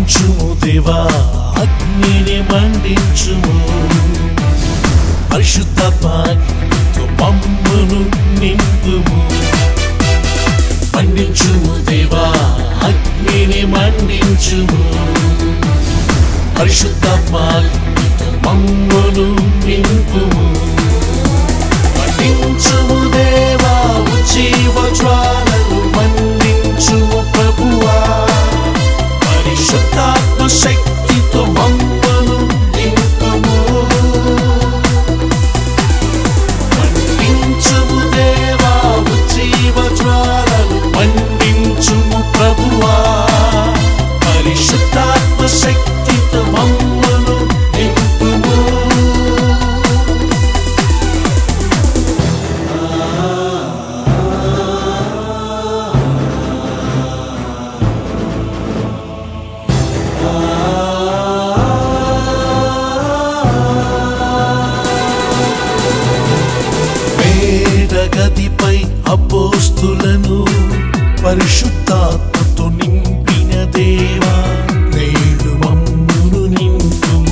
మండించుము దేవా అగ్నిని మండించుము పరిశుద్ధాత్మతో మమ్మును నింపుము మండించుము దేవా అగ్నిని మండించుము పరిశుద్ధాత్మతో మమ్మును నింపుము మండించుము దేవా ఉజ్జీవ జ్వాలలు మండించుము ప్రభువా పరిశుద్ధాత్మ శక్తితో మమ్మను నింపుము మండించుము దేవా ఉజ్జీవ జ్వాలలు మండించుము ప్రభువా పరిశుద్ధాత్మ శక్తితో మమ్మను నింపుము మేడగదిపై అపోస్తులను పరిశుద్ధాత్మతో నింపిన దేవా నేడు మమ్మును నింపుము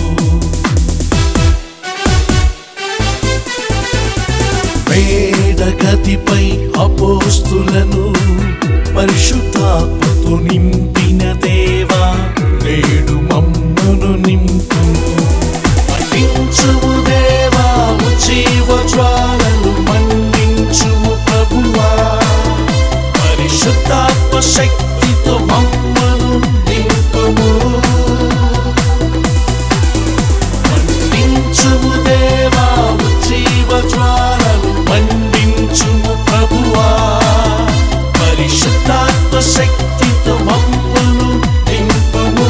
మేడగదిపై అపోస్తులను పరిశుద్ధాత్మతో నింపిన దేవా నేడు మమ్మును నింపుము మండించుము దేవా ఉజ్జీవ జ్వాలలు మండించుము ప్రభువా పరిశుద్ధాత్మ శక్తితో మమ్మను నింపుము మండించుము దేవా ఉజ్జీవ జ్వాలలు మండించుము ప్రభువా పరిశుద్ధాత్మ శక్తితో మమ్మను నింపుము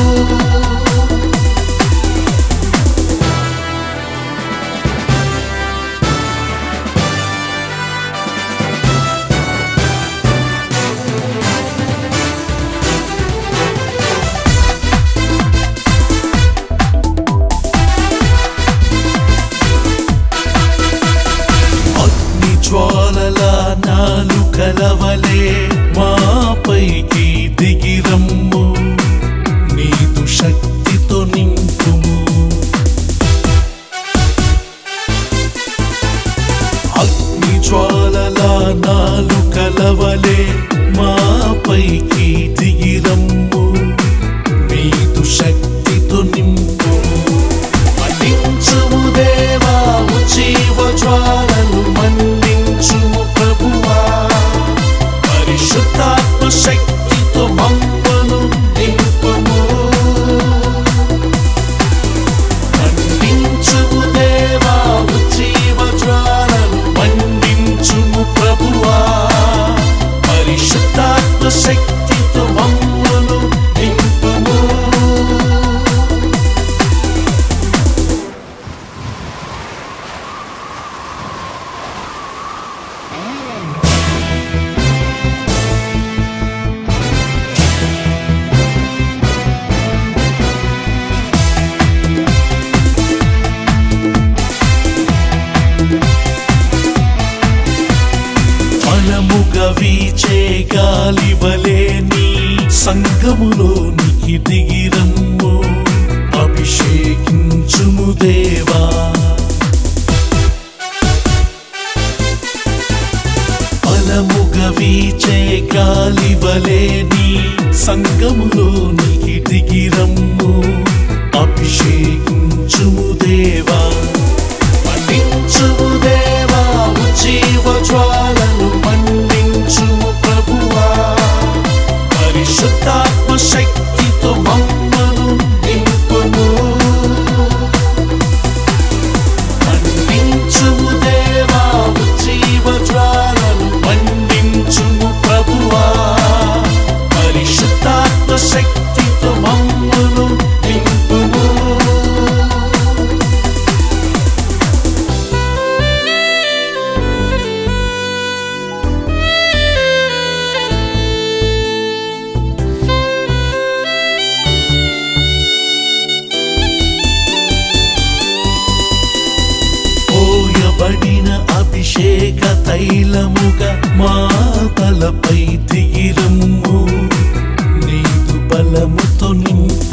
అగ్ని జ్వాలల నాలుకలవలే మాపైకి దిగిరమ్ము నీదు శక్తితో నింపుము అగ్ని జ్వాలల నాలుకలవలే మాపైకి దిగిరమ్ము నీదు శక్తితో నింపుము మండించుము దేవా ఉజ్జీవ జ్వాలలు మండించుము ప్రభువా పరిశుద్ధాత్మ శక్తితో మమ్మను నింపుము మండించుము దేవా ఉజ్జీవ జ్వాలలు మండించుము ప్రభువా పరిశుద్ధాత్మ శక్తితో మమ్మను నింపుము బలముగా వీచే గాలి వలే నీ సంగములోనికి దిగిరమ్ము అభిషేకించుము దేవా బలముగా వీచే గాలి వలే నీ సంగములోనికి దిగిరమ్ము అభిషేకించుము దేవా మండించుము దేవా ఉజ్జీవ జ్వాలలు మండించుము ప్రభువా పరిశుద్ధాత్మ శక్తితో మమ్మను నింపుము మండించుము దేవా ఉజ్జీవ జ్వాలలు మండించుము ప్రభువా పరిశుద్ధాత్మ శక్తితో మమ్మను నింపుము పోయబడిన అభిషేక తైలముగా మా తలపై దిగిరమ్ము నీదు బలముతో నింపు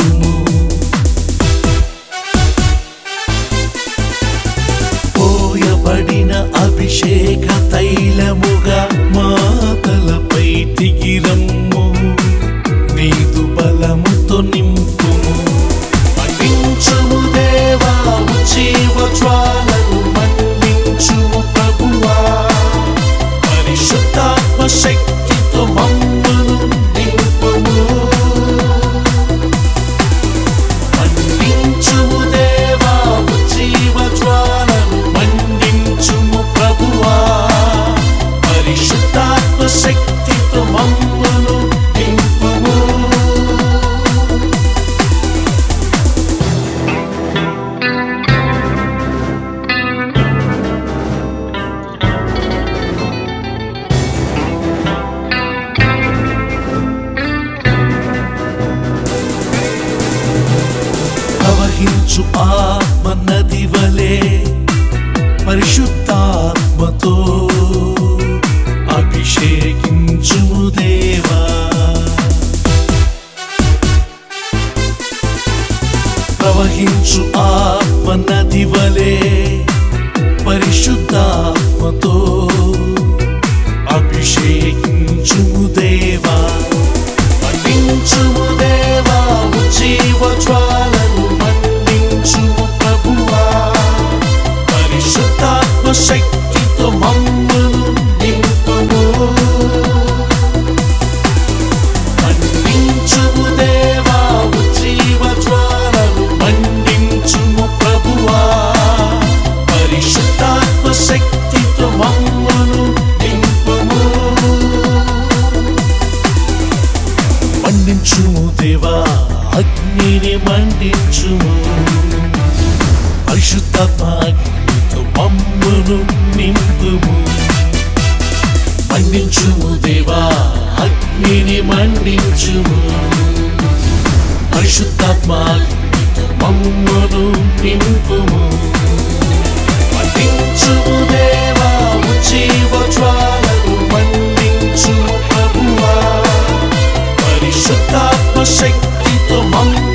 మృదు బలముతో నింపుము మండించుము దేవా ఉజ్జీవ జ్వాలను మండించుము ప్రభువా పరిశుద్ధాత్మ శక్తితో మమ్మును నింపుము మండించుము దేవా ఉజ్జీవ జ్వాలను మండించుము ప్రభువా పరిశుద్ధాత్మ శక్తితో మమ్మును నింపుము ప్రవహించు ఆత్మ నది వలె పరిశుద్ధాత్మతో అభిషేకించుము దేవా ప్రవహించు ఆత్మ నది వలె పరిశుద్ధాత్మతో అభిషేకించుము దేవా మండించుము దేవా ఉజ్జీవ జ్వాలను మండించుము ప్రభువా పరిశుద్ధాత్మ శక్తితో మమ్మును నింపుము మండించుము దేవా ఉజ్జీవ జ్వాలను మండించుము ప్రభువా పరిశుద్ధాత్మ శక్తితో మమ్మును నింపుము మండించుము దేవా అగ్నిని మండించుము పరిశుద్ధాత్మ అగ్నితో మమ్మును నింపుము మండించుము దేవా అగ్నిని మండించుము పరిశుద్ధాత్మ అగ్నితో మమ్మును నింపుము మండించుము దేవా ఉజ్జీవ జ్వాలను మండించుము ప్రభువా పరిశుద్ధాత్మ శక్తితో మమ్మ